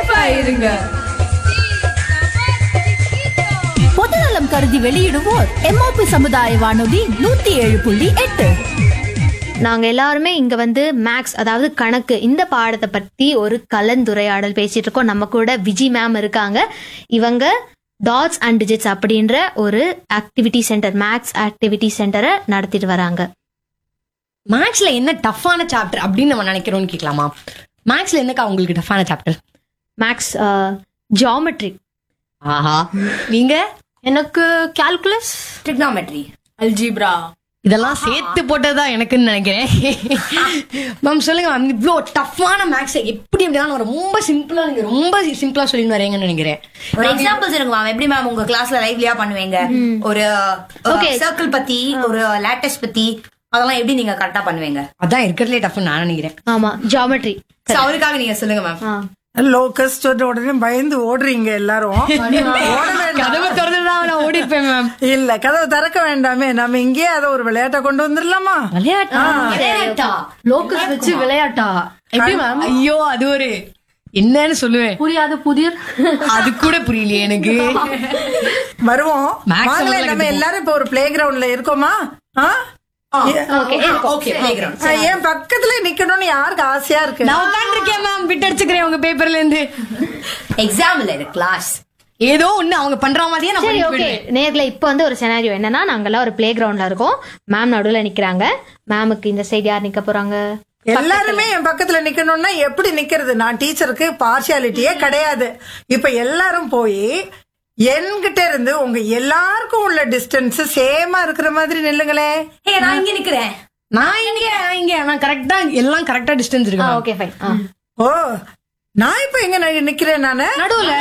சேஃபா இருங்க பொதுநலம் கருதி வெளியிடுவோர் எம்ஓபி சமுதாய வானொலி நூத்தி ஏழு புள்ளி எட்டு நாங்க எல்லாருமே இங்க வந்து மேக்ஸ் அதாவது கணக்கு இந்த பாடத்தை பத்தி ஒரு கலந்துரையாடல் பேசிட்டு இருக்கோம் நம்ம கூட விஜி மேம் இருக்காங்க இவங்க டாட்ஸ் அண்ட் டிஜிட்ஸ் அப்படின்ற ஒரு ஆக்டிவிட்டி சென்டர் மேக்ஸ் ஆக்டிவிட்டி சென்டரை நடத்திட்டு வராங்க மேக்ஸ்ல என்ன டஃப்பான சாப்டர் அப்படின்னு நம்ம நினைக்கிறோம்னு கேட்கலாமா மேக்ஸ்ல என்னக்கா உங்களுக்கு டஃப்பான சாப்டர் மேக்ஸ் ஜியாமெட்ரி ஆஹா நீங்க எனக்கு கால்குலஸ் ட்ரிக்னாமெட்ரி அல்ஜிப்ரா இதெல்லாம் சேர்த்து போட்டதா எனக்குன்னு நினைக்கிறேன் மேம் சொல்லுங்க மேம் இவ்வளோ டஃப்பான மேக்ஸ் எப்படி எப்படின்னா ரொம்ப சிம்பிளா நீங்க ரொம்ப சிம்பிளா சொல்லி வரீங்கன்னு நினைக்கிறேன் ஒரு எக்ஸாம்பிள்ஸ் இருக்கு மேம் எப்படி மேம் உங்க கிளாஸ்ல லைவ்லியா பண்ணுவீங்க ஒரு Okay. சர்க்கிள் பத்தி ஒரு லேட்டஸ்ட் பத்தி அதெல்லாம் எப்படி நீங்க கரெக்டா பண்ணுவீங்க அதான் இருக்கிறதுலே டஃப் நான் நினைக்கிறேன் ஆமா ஜியாமெட்ரி So, அவருக்காக நீங்க சொல்லுங்க மேம் லோக்கஸ்ட் உடனே பயந்து ஓடுறீங்க எல்லாரும் ஓட வேண்டாம். கதவை திறந்து தான் நான் ஓடிப்பேன் மேம் இல்ல கதவு திறக்க வேண்டாமே நம்ம இங்கேயே அதை ஒரு விளையாட்டை கொண்டு வந்துடலாமா விளையாட்டா லோக்கஸ் வச்சு விளையாட்டா எப்படி மேம் ஐயோ அது ஒரு என்னன்னு சொல்லுவேன் புரியாது புதிர் அது கூட புரியலையே எனக்கு வருவோம் Max வாங்களேன் முதல்ல நம்ம எல்லாரும் இப்ப ஒரு பிளே கிரவுண்ட்ல இருக்கோமா ஆ? ஏ- ஓகே பிளேகிரவுண்ட் ஆ, என் பக்கத்துல நிக்கணும்னு யாருக்கு ஆசையா இருக்கு நான் உட்காந்துருக்கேன் மேம் விட்டு அடிச்சுக்கிறேன் உங்க பேப்பர்ல இருந்து எக்ஸாம்ல இருக்கு கிளாஸ் ஏதோ ஒண்ணு அவங்க பண்ற மாதிரியே நான் சரி பண்ணிட்டு ஓகே போயிடுவேன். நேர்ல இப்போ வந்து ஒரு செனாரியோ என்னன்னா நாங்கெல்லாம் ஒரு பிளே கிரவுண்ட்ல இருக்கோம் மேம் நடுவுல நிக்கிறாங்க மேமுக்கு இந்த சைடு யார் நிக்க போறாங்க எல்லாருமே என் பக்கத்துல நிக்கணும்னா எப்படி நிக்கிறது நான் டீச்சருக்கு பார்ஷியாலிட்டியே கிடையாது இப்ப எல்லாரும் போய் என்கிட்ட இருந்து உங்க எல்லாருக்கும் உள்ள டிஸ்டன்ஸ் சேமா இருக்கிற மாதிரி நில்லுங்களே ஏ நான் இங்க நிக்கிறேன் நான் இங்க நான் இங்க நான் கரெக்டா எல்லாம் கரெக்டா டிஸ்டன்ஸ் இருக்கு ma'am. ஓகே ஃபைன் ஓ நான் இப்ப எங்க நி- நிக்கிறேன் நானு நடுவுல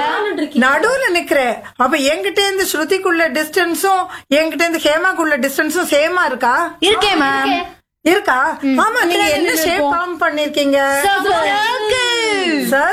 நடுவுல நிக்கிறேன் அப்ப என்கிட்ட இருந்து ஸ்ருதிக்குள்ள டிஸ்டன்ஸும் என்கிட்ட இருந்து ஹேமாக்குள்ள டிஸ்டன்ஸும் சேமா இருக்கா இருக்கேன் மேம் இருக்கா ஆமா நீங்க என்ன ஷேப் ஃபார்ம் பண்ணிருக்கீங்க Circle.